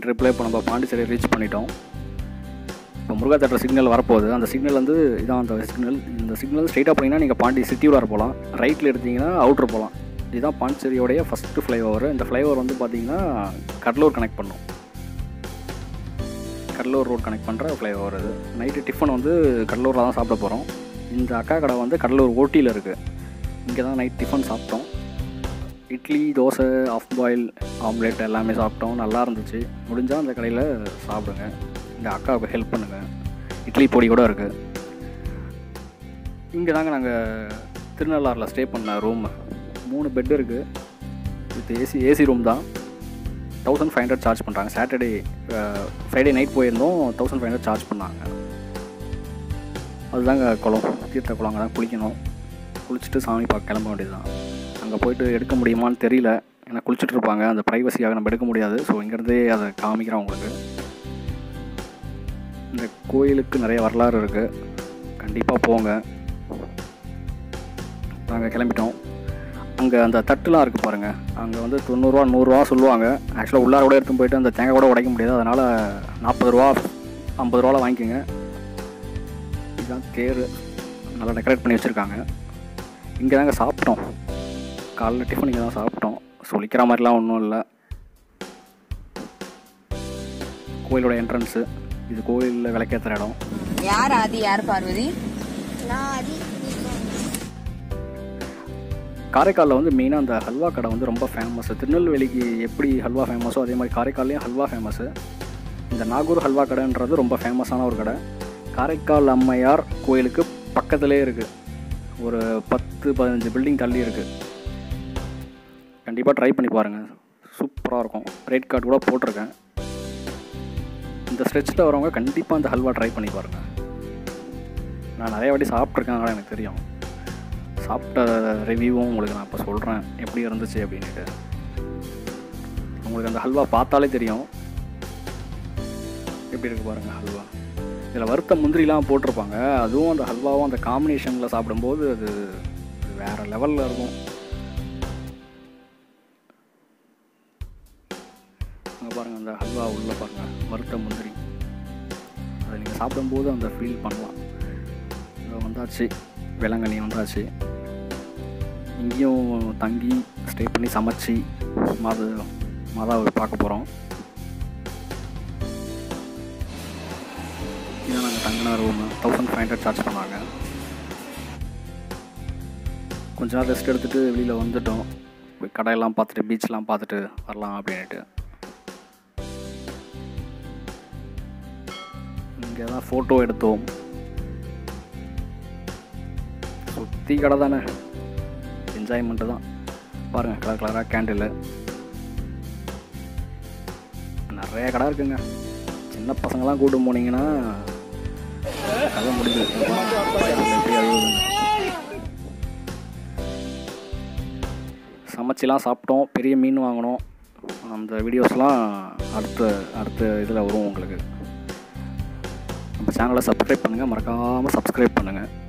ட்ரிப்பில் இப்போ நம்ம பாண்டிச்சேரி ரீச் பண்ணிட்டோம் இப்போ முருகா தேட்டர் சிக்னல் வரப்போகுது அந்த சிக்னல் வந்து இதான் அந்த சிக்னல் இந்த சிக்னல் ஸ்ட்ரைட்டாக போனீங்கன்னா நீங்கள் பாண்டி சிட்டியூர் போகலாம் ரைட்டில் எடுத்தீங்கன்னா அவுட்ரு போகலாம் இதுதான் பாண்டிச்சேரியோடைய ஃபஸ்ட்டு ஃப்ளைஓவர் இந்த ஃப்ளைஓவர் வந்து பார்த்தீங்கன்னா கடலூர் கனெக்ட் பண்ணும் கடலூர் ரோட் கனெக்ட் பண்ணுற ஃப்ளைஓவர் இது நைட்டு டிஃபன் வந்து கடலூரில் தான் சாப்பிட போகிறோம் இந்த அக்கா கடை வந்து கடலூர் ஓட்டியில் இருக்குது இங்கே தான் நைட் டிஃபன் சாப்பிட்டோம் idli dosa half boil omelette எல்லாமே சாப்பிட்டோம் நல்லா இருந்துச்சு முடிஞ்சால் அந்த கடையில் சாப்பிடுங்க இந்த அக்காவுக்கு ஹெல்ப் பண்ணுங்கள் இட்லி பொடி கூட இருக்குது இங்கே தாங்க நாங்கள் திருநள்ளாறில் ஸ்டே பண்ண ரூம் மூணு பெட் இருக்குது வித் ஏசி ஏசி ரூம் தான் தௌசண்ட் ஃபைவ் ஹண்ட்ரட் சார்ஜ் பண்ணுறாங்க சாட்டர்டே ஃப்ரைடே நைட் போயிருந்தோம் தௌசண்ட் ஃபைவ் ஹண்ட்ரட் சார்ஜ் பண்ணாங்க அதுதாங்க குளம் தீர்த்த குளம் அங்கே தான் குளிக்கணும் குளிச்சுட்டு சாமி பார்க்க கிளம்ப வேண்டியது தான் அங்கே போயிட்டு எடுக்க முடியுமான்னு தெரியல ஏன்னா குளிச்சுட்டு இருப்பாங்க அந்த ப்ரைவசியாக நம்ம எடுக்க முடியாது ஸோ இங்கேருந்தே அதை காமிக்கிறேன் உங்களுக்கு இந்த கோயிலுக்கு நிறைய வரலாறு இருக்குது கண்டிப்பாக போங்க நாங்கள் கிளம்பிட்டோம் அங்கே அந்த தட்டுலாம் இருக்குது பாருங்கள் அங்கே வந்து தொண்ணூறுரூவா நூறுரூவா சொல்லுவாங்க ஆக்சுவலாக உள்ளார கூட எடுத்து போயிட்டு அந்த தேங்காய் கூட உடைக்க முடியாது அதனால் நாற்பது ரூபா ஐம்பது ரூபாவில் வாங்கிக்கோங்க இதுதான் தேர் நல்லா டெக்கரேட் பண்ணி வச்சுருக்காங்க இங்கே தாங்க சாப்பிட்டோம் காலைல டிஃபன் இங்கே தான் சாப்பிட்டோம் சொல்லிக்கிற மாதிரிலாம் ஒன்றும் இல்லை கோயிலோட என்ட்ரன்ஸு இது கோயிலில் விளக்கேற்றுற இடம் யார் ஆதி யார் பார்வதி நான் அதி காரைக்காலில் வந்து மெயினாக அந்த ஹல்வா கடை வந்து ரொம்ப ஃபேமஸ் திருநெல்வேலிக்கு எப்படி ஹல்வா ஃபேமஸோ அதே மாதிரி காரைக்கால்லையும் ஹல்வா ஃபேமஸ்ஸு இந்த நாகூர் ஹல்வா கடைன்றது ரொம்ப ஃபேமஸான ஒரு கடை காரைக்கால் அம்மையார் கோயிலுக்கு பக்கத்துலேயே இருக்குது ஒரு பத்து பதினஞ்சு பில்டிங் தள்ளி இருக்குது கண்டிப்பாக ட்ரை பண்ணி பாருங்கள் சூப்பராக இருக்கும் ரேட் கார்டு கூட போட்டிருக்கேன் இந்த ஸ்ட்ரெச்சில் வரவங்க கண்டிப்பாக அந்த ஹல்வா ட்ரை பண்ணி பாருங்கள் நான் நிறைய வாட்டி சாப்பிட்ருக்கேன் அதனால் எனக்கு தெரியும் சாப்பிட்ட ரிவ்யூவும் உங்களுக்கு நான் இப்போ சொல்கிறேன் எப்படி இருந்துச்சு அப்படின்ட்டு உங்களுக்கு அந்த ஹல்வா பார்த்தாலே தெரியும் எப்படி இருக்கு பாருங்கள் ஹல்வா இதில் வறுத்த முந்திரிலாம் போட்டிருப்பாங்க அதுவும் அந்த ஹல்வாவும் அந்த காம்பினேஷனில் சாப்பிடும்போது அது அது வேறு லெவலில் இருக்கும் அங்கே பாருங்கள் அந்த ஹல்வா உள்ளே பாருங்கள் வறுத்த முந்திரி அதை நீங்கள் சாப்பிடும்போது அந்த ஃபீல் பண்ணலாம் இதோ வந்தாச்சு வேளாங்கண்ணி வந்தாச்சு இங்கேயும் தங்கி ஸ்டே பண்ணி சமைச்சு மாத மாதாவை பார்க்க போகிறோம் இதான் நாங்கள் தங்கின room thousand five hundred charge பண்ணாங்க கொஞ்ச நேரம் ரெஸ்ட் எடுத்துகிட்டு வெளியில் வந்துட்டோம் போய் கடையெல்லாம் பார்த்துட்டு பீச்லாம் பார்த்துட்டு வரலாம் அப்படின்ட்டு இங்கே தான் ஃபோட்டோ எடுத்தோம் சுற்றி கடை தானே என்ஜாய்மெண்ட்டு தான் பாருங்கள் கலர் கலராக கேண்டில் நிறைய கடை இருக்குங்க சின்ன பசங்களாம் கூட்டு போனீங்கன்னா கதை முடிஞ்சு சமைச்சிலாம் சாப்பிட்டோம் பெரிய மீன் வாங்கினோம் அந்த வீடியோஸ்லாம் அடுத்த அடுத்த இதில் வரும் உங்களுக்கு நம்ம சேனலை சப்ஸ்கிரைப் பண்ணுங்கள் மறக்காமல் சப்ஸ்கிரைப் பண்ணுங்கள்